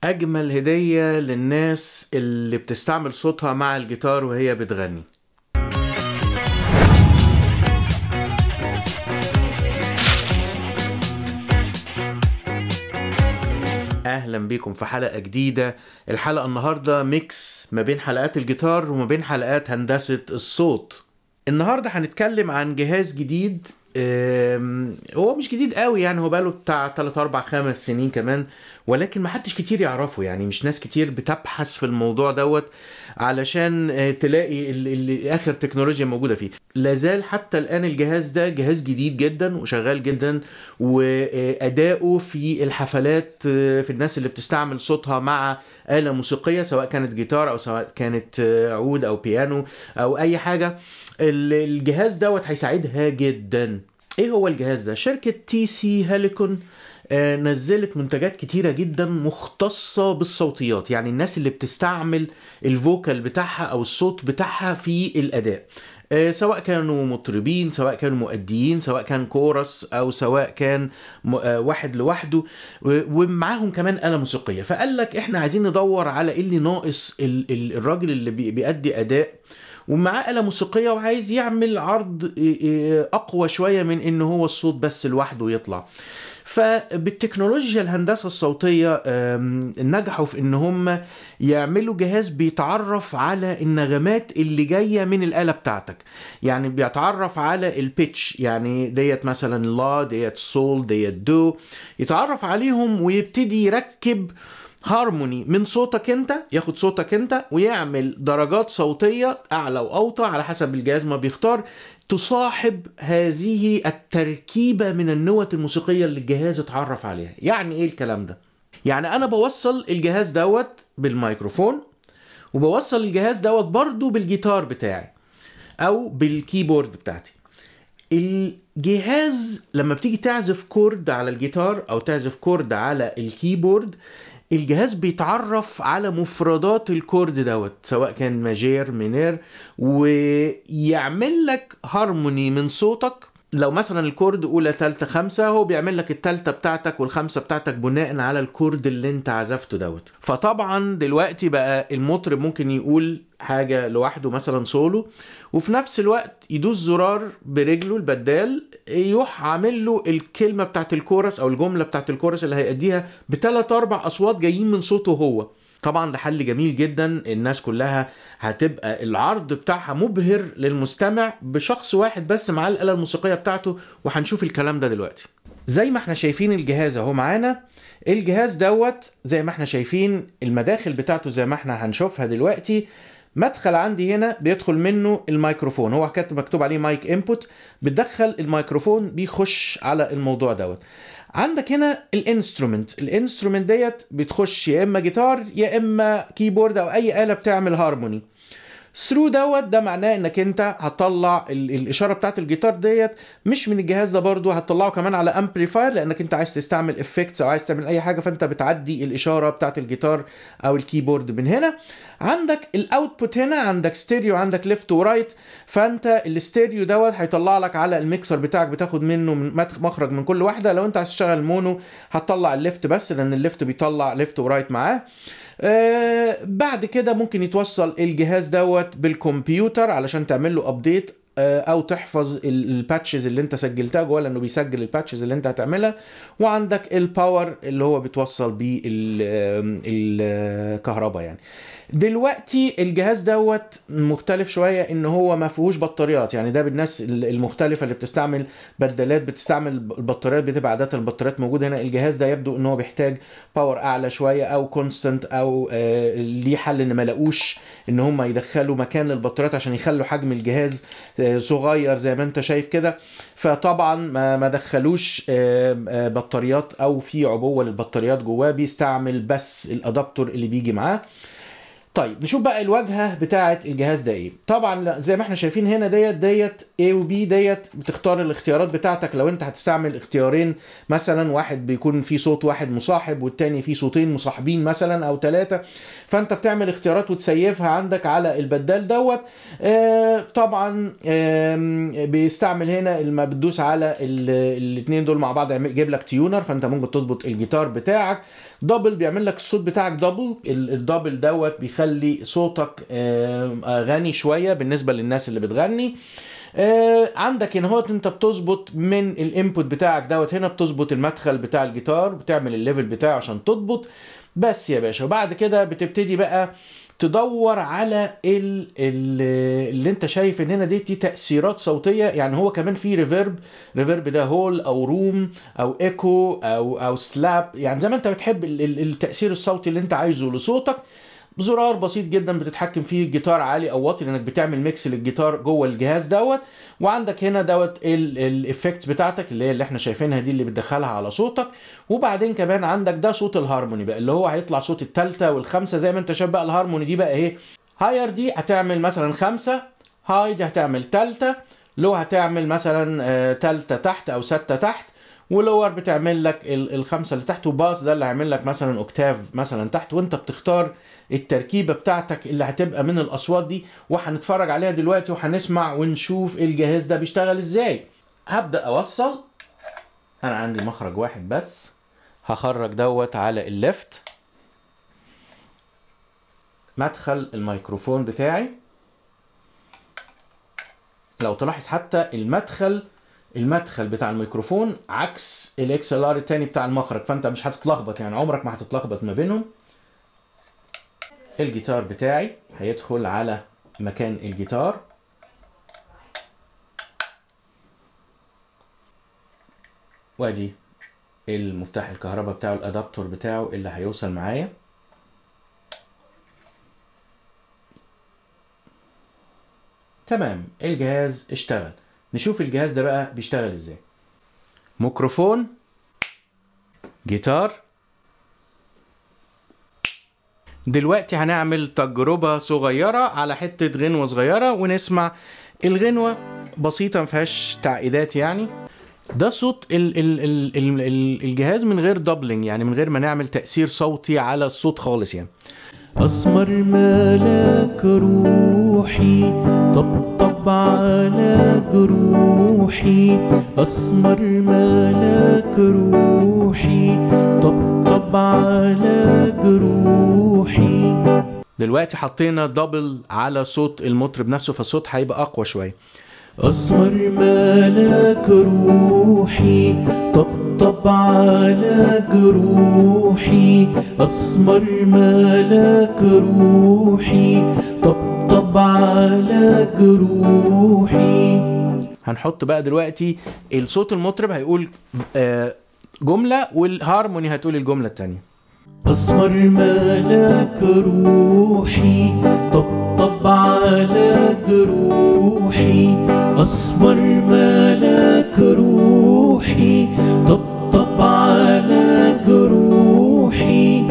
أجمل هدية للناس اللي بتستعمل صوتها مع الجيتار وهي بتغني اهلا بيكم في حلقه جديده الحلقه النهارده ميكس ما بين حلقات الجيتار وما بين حلقات هندسه الصوت النهارده هنتكلم عن جهاز جديد أم، هو مش جديد قوي يعني هو بقاله بتاع 3 4 5 سنين كمان ولكن ما حدش كتير يعرفه يعني مش ناس كتير بتبحث في الموضوع دوت علشان آه، تلاقي ال- ال- اخر تكنولوجيا موجوده فيه لازال حتى الان الجهاز ده جهاز جديد جدا وشغال جدا واداؤه في الحفلات آه، في الناس اللي بتستعمل صوتها مع آلة موسيقية سواء كانت جيتار او سواء كانت آه، عود او بيانو او اي حاجة ال- الجهاز دوت هيساعدها جدا ايه هو الجهاز ده شركة تي سي هيليكون آه، نزلت منتجات كتيرة جدا مختصة بالصوتيات يعني الناس اللي بتستعمل الفوكال بتاعها او الصوت بتاعها في الاداء آه، سواء كانوا مطربين سواء كانوا مؤديين سواء كان كورس او سواء كان م- آه، واحد لوحده و- ومعاهم كمان آلة موسيقية فقال لك احنا عايزين ندور على ايه اللي ناقص ال- ال- الراجل اللي بي- بيأدي اداء ومعاه آلة موسيقية وعايز يعمل عرض إيه إيه أقوى شوية من إن هو الصوت بس لوحده يطلع فبالتكنولوجيا الهندسة الصوتية آم، نجحوا في إن هم يعملوا جهاز بيتعرف على النغمات اللي جاية من الآلة بتاعتك يعني بيتعرف على البيتش يعني ديت مثلا لا ديت سول ديت دو يتعرف عليهم ويبتدي يركب هارموني من صوتك انت ياخد صوتك انت ويعمل درجات صوتية اعلى واوطى على حسب الجهاز ما بيختار تصاحب هذه التركيبة من النوت الموسيقية اللي الجهاز اتعرف عليها يعني ايه الكلام ده يعني انا بوصل الجهاز دوت بالميكروفون وبوصل الجهاز دوت برضو بالجيتار بتاعي او بالكيبورد بتاعتي الجهاز لما بتيجي تعزف كورد على الجيتار او تعزف كورد على الكيبورد الجهاز بيتعرف على مفردات الكورد دوت سواء كان ماجير مينير ويعمل لك هارموني من صوتك لو مثلا الكورد اولى تالتة خمسة هو بيعمل لك التالتة بتاعتك والخمسة بتاعتك بناء على الكورد اللي انت عزفته دوت فطبعا دلوقتي بقى المطرب ممكن يقول حاجة لوحده مثلا سولو وفي نفس الوقت يدوس زرار برجله البدال يروح عامل له الكلمة بتاعت الكورس او الجملة بتاعت الكورس اللي هيأديها بثلاث اربع اصوات جايين من صوته هو طبعا ده حل جميل جدا الناس كلها هتبقى العرض بتاعها مبهر للمستمع بشخص واحد بس معاه الآلة الموسيقية بتاعته وهنشوف الكلام ده دلوقتي زي ما احنا شايفين الجهاز اهو معانا الجهاز دوت زي ما احنا شايفين المداخل بتاعته زي ما احنا هنشوفها دلوقتي مدخل عندي هنا بيدخل منه الميكروفون هو كاتب مكتوب عليه مايك انبوت بتدخل الميكروفون بيخش على الموضوع دوت عندك هنا الانسترومنت الانسترومنت ديت بتخش يا اما جيتار يا اما كيبورد او اي آلة بتعمل هارموني ثرو دوت ده معناه انك انت هتطلع ال- الاشاره بتاعت الجيتار ديت مش من الجهاز ده برضو هتطلعه كمان على امبليفاير لانك انت عايز تستعمل افكتس او عايز تعمل اي حاجه فانت بتعدي الاشاره بتاعت الجيتار او الكيبورد من هنا عندك الاوتبوت هنا عندك ستيريو عندك ليفت ورايت فانت الستيريو دوت هيطلع لك على الميكسر بتاعك بتاخد منه من مت- مخرج من كل واحده لو انت عايز تشتغل مونو هتطلع الليفت بس لان الليفت بيطلع ليفت ورايت معاه آه بعد كده ممكن يتوصل الجهاز دوت بالكمبيوتر علشان تعمل له ابديت او تحفظ ال- الباتشز اللي انت سجلتها جوه لانه بيسجل الباتشز اللي انت هتعملها وعندك الباور اللي هو بتوصل بيه ال- الكهرباء يعني دلوقتي الجهاز دوت مختلف شويه ان هو ما فيهوش بطاريات يعني ده بالناس المختلفه اللي بتستعمل بدلات بتستعمل البطاريات بتبقى عاده البطاريات موجوده هنا الجهاز ده يبدو ان هو بيحتاج باور اعلى شويه او كونستنت او آه، ليه حل ان ما لاقوش ان هم يدخلوا مكان للبطاريات عشان يخلوا حجم الجهاز آه، صغير زي ما انت شايف كده فطبعا ما ما دخلوش آه، آه، بطاريات او في عبوه للبطاريات جواه بيستعمل بس الادابتور اللي بيجي معاه طيب نشوف بقى الواجهه بتاعه الجهاز ده ايه طبعا لا، زي ما احنا شايفين هنا ديت ديت A و B ديت بتختار الاختيارات بتاعتك لو انت هتستعمل اختيارين مثلا واحد بيكون فيه صوت واحد مصاحب والتاني فيه صوتين مصاحبين مثلا او ثلاثه فانت بتعمل اختيارات وتسيفها عندك على البدال دوت آه طبعا آم، بيستعمل هنا لما بتدوس على الاثنين دول مع بعض يعمل- يجيب لك تيونر فانت ممكن تظبط الجيتار بتاعك دبل بيعمل لك الصوت بتاعك دبل ال- الدبل دوت بيخلي صوتك آه، آه، غني شويه بالنسبه للناس اللي بتغني آه، عندك هنا هوت انت بتظبط من الانبوت بتاعك دوت هنا بتظبط المدخل بتاع الجيتار بتعمل الليفل بتاعه عشان تضبط بس يا باشا وبعد كده بتبتدي بقى تدور على ال ال اللي انت شايف ان هنا دي, دي تاثيرات صوتيه يعني هو كمان في ريفيرب ريفيرب ده هول او روم او ايكو او او سلاب يعني زي ما انت بتحب ال- ال- التاثير الصوتي اللي انت عايزه لصوتك بزرار بسيط جدا بتتحكم فيه الجيتار عالي او واطي لانك بتعمل ميكس للجيتار جوه الجهاز دوت وعندك هنا دوت الافكتس بتاعتك اللي هي اللي احنا شايفينها دي اللي بتدخلها على صوتك وبعدين كمان عندك ده صوت الهارموني بقى اللي هو هيطلع صوت التالتة والخمسة زي ما انت شايف بقى الهارموني دي بقى ايه هاير دي هتعمل مثلا خمسة هاي دي هتعمل تالتة لو هتعمل مثلا آه، تالتة تحت او ستة تحت ولور بتعمل لك ال- الخمسه اللي تحت وباس ده اللي هيعمل لك مثلا اوكتاف مثلا تحت وانت بتختار التركيبه بتاعتك اللي هتبقى من الاصوات دي وهنتفرج عليها دلوقتي وهنسمع ونشوف الجهاز ده بيشتغل ازاي هبدا اوصل انا عندي مخرج واحد بس هخرج دوت على الليفت مدخل الميكروفون بتاعي لو تلاحظ حتى المدخل المدخل بتاع الميكروفون عكس الاكس ال ار التاني بتاع المخرج فانت مش هتتلخبط يعني عمرك ما هتتلخبط ما بينهم الجيتار بتاعي هيدخل على مكان الجيتار وادي المفتاح الكهرباء بتاعه الادابتور بتاعه اللي هيوصل معايا تمام الجهاز اشتغل نشوف الجهاز ده بقى بيشتغل ازاي ميكروفون جيتار دلوقتي هنعمل تجربة صغيرة على حتة غنوة صغيرة ونسمع الغنوة بسيطة ما فيهاش تعقيدات يعني ده صوت ال ال ال ال ال الجهاز من غير دبلنج يعني من غير ما نعمل تأثير صوتي على الصوت خالص يعني أسمر ملاك روحي طبطب على جروحي أسمر ملاك روحي طبطب على جروحي دلوقتي حطينا دبل على صوت المطرب نفسه فالصوت هيبقى أقوى شوية أسمر ملاك روحي طبطب على جروحي أسمر ملاك روحي طبطب على جروحي هنحط بقى دلوقتي الصوت المطرب هيقول آه، جملة والهارموني هتقول الجملة التانية أسمر ملاك روحي طبطب على جروحي أسمر ملاك روحي طبطب على جروحي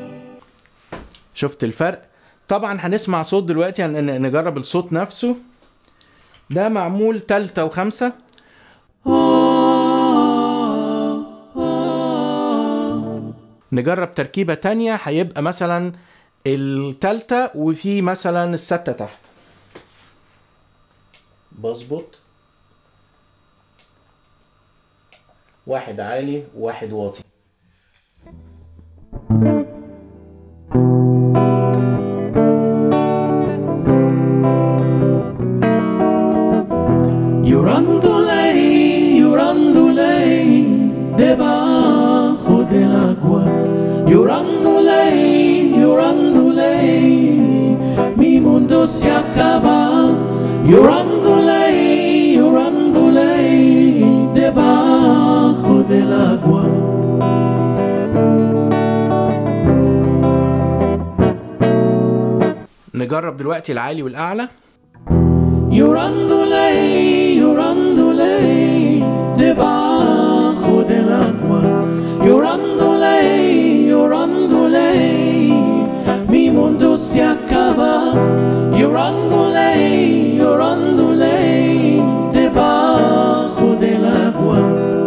شفت الفرق طبعا هنسمع صوت دلوقتي هن- ن- نجرب الصوت نفسه ده معمول تالتة وخمسة نجرب تركيبة تانية هيبقى مثلا التالتة وفي مثلا الستة تحت بظبط واحد عالي وواحد واطي Llorándole, llorándole debajo del agua. Llorándole, llorándole, mi mundo se acaba. Llorándole, llorándole debajo del agua. نجرب دلوقتي العالي والأعلى Llorándole, llorándole debajo del agua. Llorándole, llorándole, mi mundo se acaba. Llorándole, llorándole debajo del agua.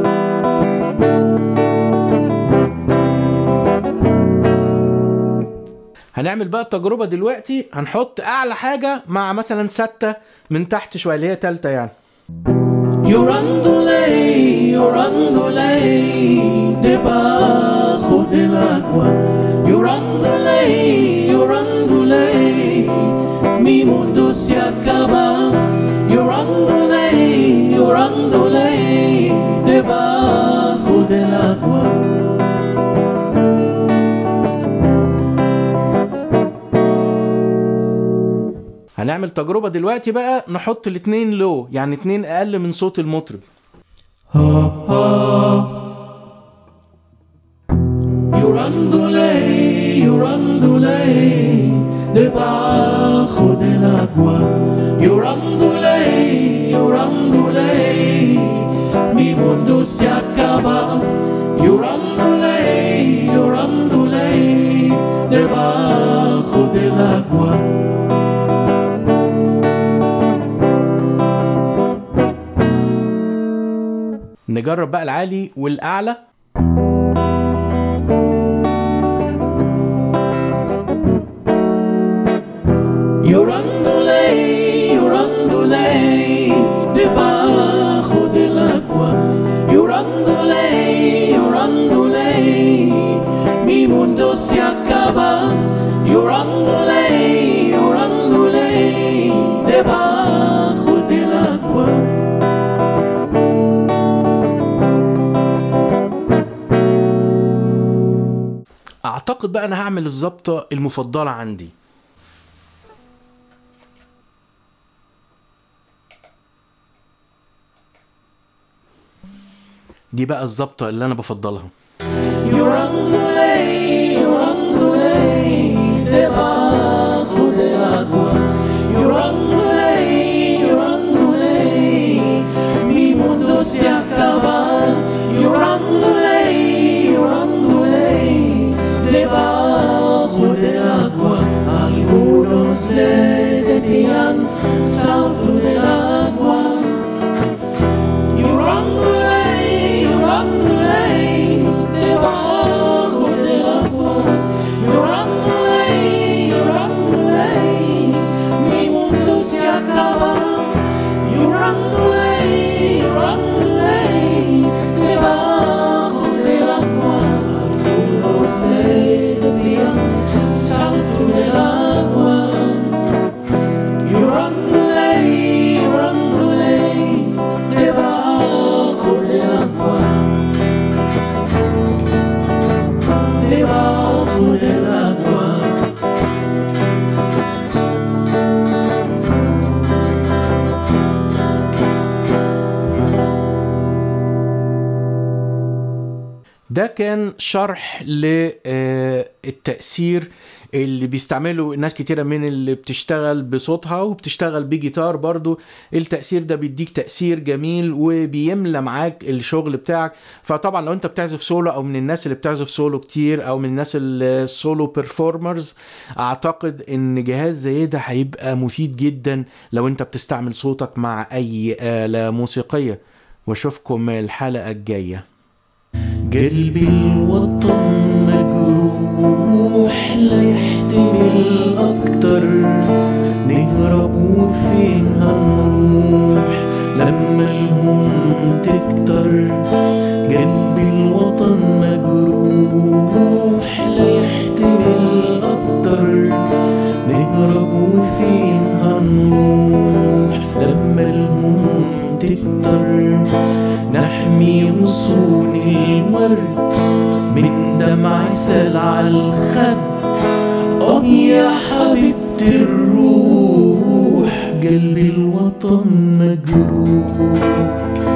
هنعمل بقى التجربة دلوقتي هنحط أعلى حاجة مع مثلا ستة من تحت شوية اللي هي تالتة يعني Llorándole, llorándole debajo del del agua. Llorándole, llorándole, mi mundo se acaba. Llorándole, llorándole, debajo del agua. هنعمل تجربة دلوقتي بقى نحط الاتنين لو يعني اتنين اقل من صوت المطرب Llorándole, llorándole, debajo del agua. Llorándole, llorándole, mi mundo se acaba. Llorándole, llorándole, debajo del agua. نجرب بقى العالي والاعلى Llorándole, llorándole, debajo del agua. Llorándole, llorándole, mi mundo se acaba. Llorándole, llorándole, debajo del agua. اعتقد بقى انا هعمل الظبطة المفضلة عندي دي بقى الظبطة اللي انا بفضلها Llorándole, llorándole, debajo del agua. Llorándole, llorándole, mi mundo se acaba. Llorándole, llorándole, debajo del agua. Algunos le decían salto del agua. Llorándole, llorándole, debajo del agua. Llorándole, llorándole, mi mundo se acaba. Llorándole, llorándole, debajo del agua. Algunos le decían salto del agua. Llorándole, llorándole, debajo del agua. Debajo del agua. ده كان شرح للتأثير اللي بيستعمله ناس كتيرة من اللي بتشتغل بصوتها وبتشتغل بجيتار برضو التأثير ده بيديك تأثير جميل وبيملى معاك الشغل بتاعك فطبعا لو انت بتعزف سولو او من الناس اللي بتعزف سولو كتير او من الناس السولو بيرفورمرز اعتقد ان جهاز زي ده هيبقى مفيد جدا لو انت بتستعمل صوتك مع اي آلة موسيقية واشوفكم الحلقة الجاية قلبي الوطن مجروح لا يحتمل أكتر نهرب وفين هنروح لما الهموم تكتر قلبي الوطن مجروح لا يحتمل أكتر نهرب وفين هنروح لما الهموم تكتر نحمي غصون الورد من دمع سال على الخد اه يا حبيبتي الروح قلبي الوطن مجروح